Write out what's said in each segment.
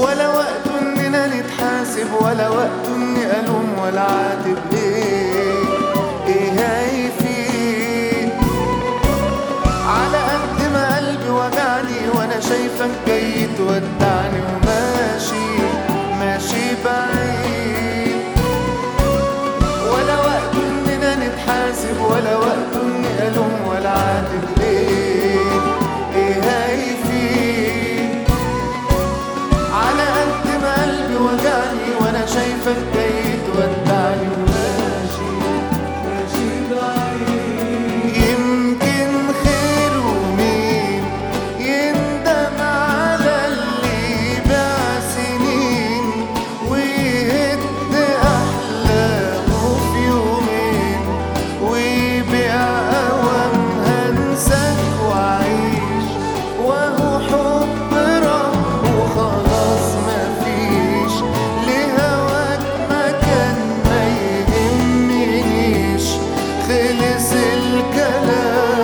ولا وقت اننا نتحاسب ولا وقت اني الوم ولا عاتب ايه ايه هيفيد على قد ما قلبي وجعني وانا شايفك جاي تودعني وماشي ماشي بعيد ولا وقت اننا نتحاسب ولا وقت اني الوم ولا عاتب ايه ايه هيفيد على قد ما قلبي وجعني وانا شايفك جاي تودعني وماشي ماشي بعيد يمكن خير ومين يندم على اللي باع سنين ويهد احلامه في يومين ويبيع اوام هنساك واعيش وهو حب رب وخلاص مفيش لهواك مكان ما يهمنيش خلص الكلام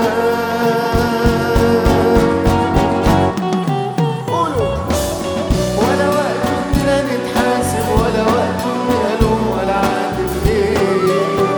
قولوا ولا وقت اننا نتحاسب ولا وقت اني الوم ولا عاتب ايه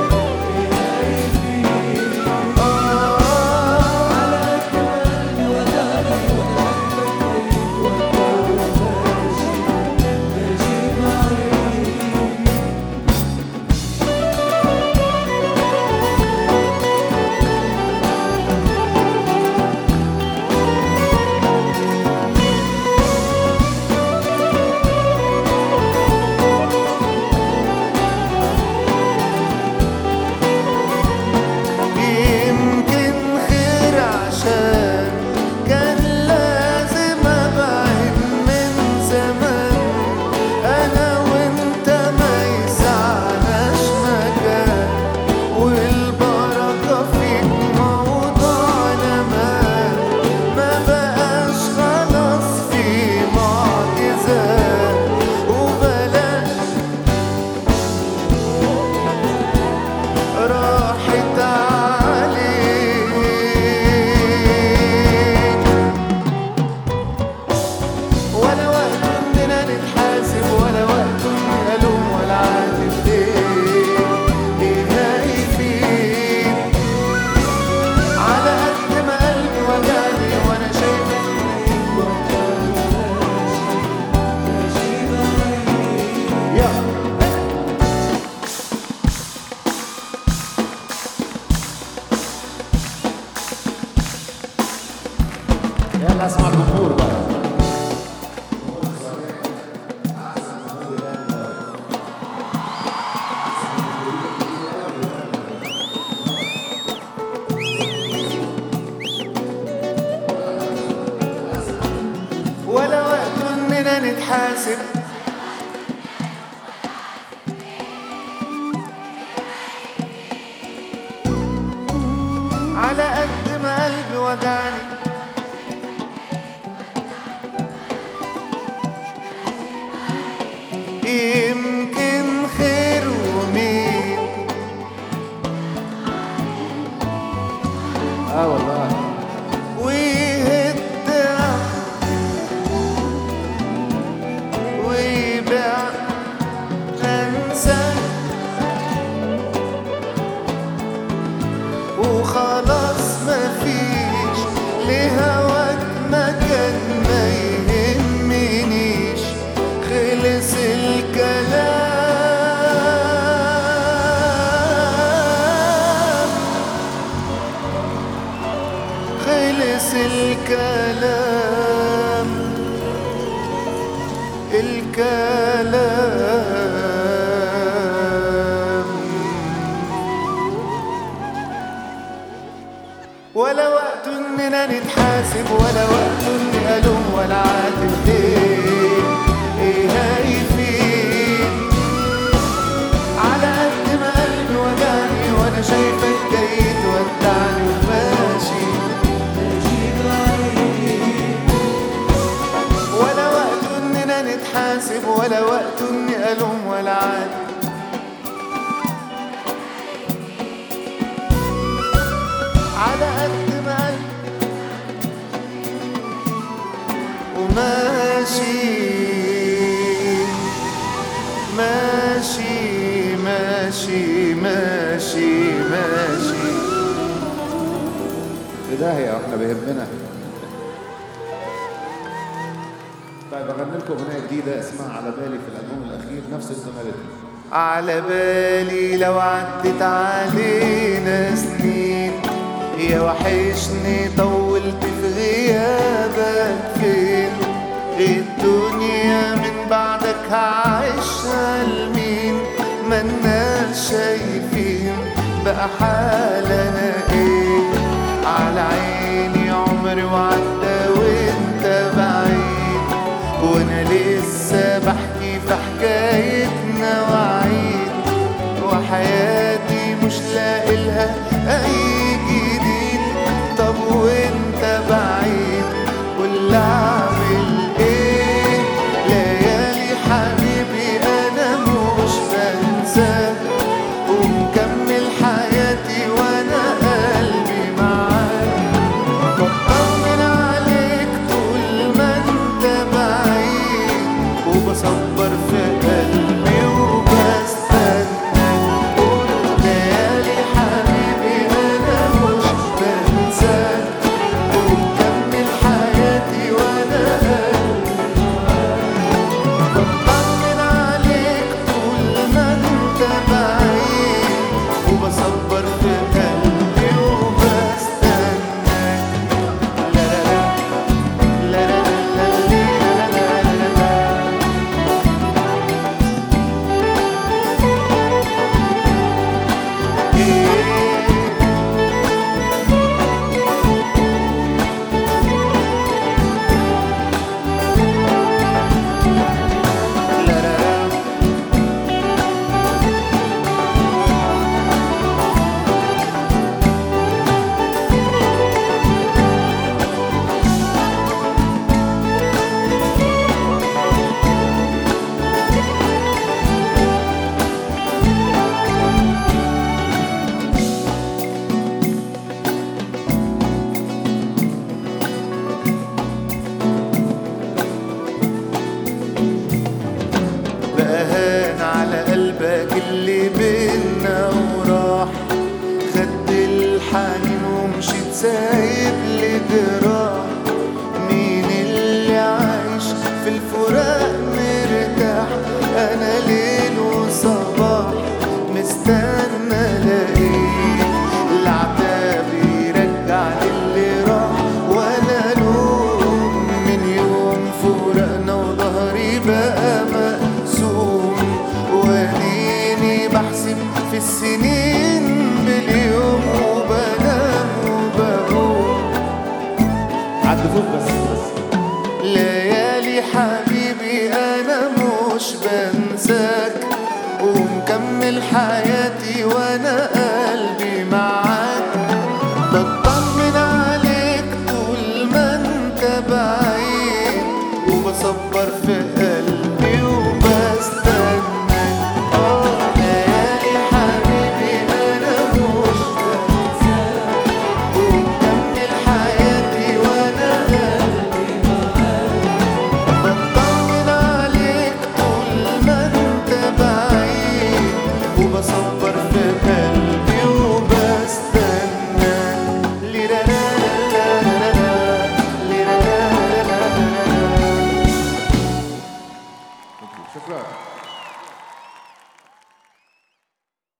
يمكن خير عشان كان لازم ابعد من زمان انا وانت ما يسعناش مكان والبركه فيك موضوعنا ما ما بقاش خلاص في معجزات وبلاش راحت عليك ولا وقت اننا نتحاسب ولا وقت اني الوم ولا عاتب ايه ايه هيفيد على قد ما قلبي وجعني وانا شايفك يا يلا اسمع الجمهور بقى ولا وقت اننا نتحاسب على قد ما قلبي وجعني يمكن خير ومين اه والله ويهد ويبيع انسى وخلاص مفيش لهواك مكان ما يهمنيش خلص الكلام خلص الكلام الكلام ولا وقت اننا نتحاسب ولا وقت اني الوم ولا عاتب ليه ايه هيفيد على قد ما قلبي وجعني وانا شايفك جاي تودعني وماشي ولا وقت اننا نتحاسب ولا وقت اني الوم ولا عاتب على قد ما قلبي وماشي ماشي ماشي في داهية واحنا بيهمنا طيب اغني لكم اغنية جديدة اسمها على بالي في الالبوم الاخير نفس التوناليتي على بالي لو عدت علينا سنين يا وحشني طولت في غيابك فين الدنيا من بعدك هعيشها لمين مالناش شايفين بقى حالنا ايه على عيني عمري وعدى وانت بعيد وانا لسه بحكي في حكايتنا وعيد وحياتي مش لاقي لها اي جديد طب وانت بعيد قول اعمل ايه ليالي حبيبي انا مش بنساك ومكمل حياتي وانا قلبي معاك بطمن عليك طول ما انت بعيد وبصبر في قلبي وبستنى قول ليالي حبيبي انا مش بنساك ومكمل حياتي وانا قلبي بطمن عليك طول ما انت بعيد وبصبر في قلبي وبستناك لا لا لا لا لا لا لا لا لا إيه لا لا لا بهان على قلبك اللي بينا وراح خدت الحنين ومشيت سايب لي جراح مين اللي عايش في الفراق مرتاح انا ليل وصباح مستنى الاقيه العتاب يرجع للي راح ولا لوم من يوم فراقنا وظهري بقى مقسوم واديني بحسب في السنين باليوم وبنام وبقوم عدفوك بس بس ليالي حبيبي انا مش بنساك ومكمل حياتي وانا قلبي معاك بطمن عليك طول ما انت بعيد وبصبر في قلبي وبستناك اه ليالي حبيبي انا مش بنساك ومكمل حياتي وانا قلبي بطمن عليك طول ما انت بعيد وبصبر في قلبي وبستنى ليرارارارارارا، ليرارارارارارا. شكرا